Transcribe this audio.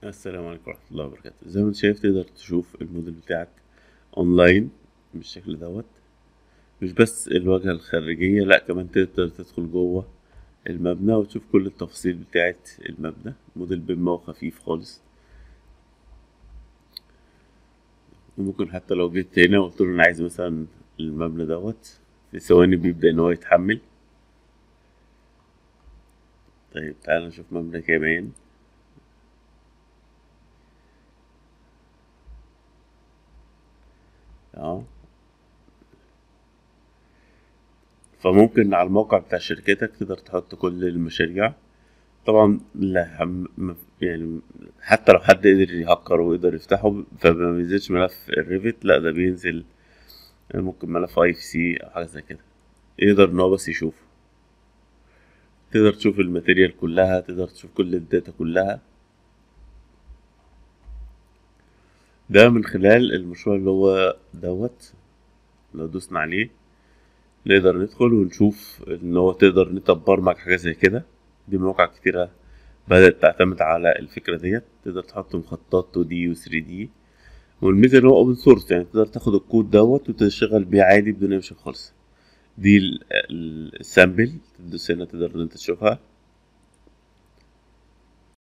السلام عليكم ورحمة الله وبركاته زي ما انت شايف تقدر تشوف الموديل بتاعك اونلاين بالشكل دوت مش بس الواجهة الخارجية لا كمان تقدر تدخل جوه المبنى وتشوف كل التفاصيل بتاعة المبنى موديل بيم هو خفيف خالص وممكن حتى لو جيت هنا وقلت له انا عايز مثلا المبنى دوت في ثواني بيبدأ ان هو يتحمل طيب تعالى نشوف مبنى كمان اه فممكن على الموقع بتاع شركتك تقدر تحط كل المشاريع طبعا لا هم م- يعني حتى لو حد قدر يهكر ويقدر يفتحه فما بينزلش ملف الريفت لا ده بينزل ممكن ملف اي اف سي او حاجه زي كده يقدر ان هو بس يشوفه تقدر تشوف الماتيريال كلها تقدر تشوف كل الداتا كلها ده من خلال المشروع اللي هو دوت لو دوسنا عليه نقدر ندخل ونشوف ان هو تقدر انت تبرمج حاجه زي كده دي مواقع كتيره بدأت تعتمد على الفكرة ديت تقدر تحط مخططات 2D و 3D والميزة ان هو اوبن سورس يعني تقدر تاخد الكود دوت وتشتغل بيه عادي بدون اي مشاكل خالص دي ال- ال- السامبل تدوس هنا تقدر ان انت تشوفها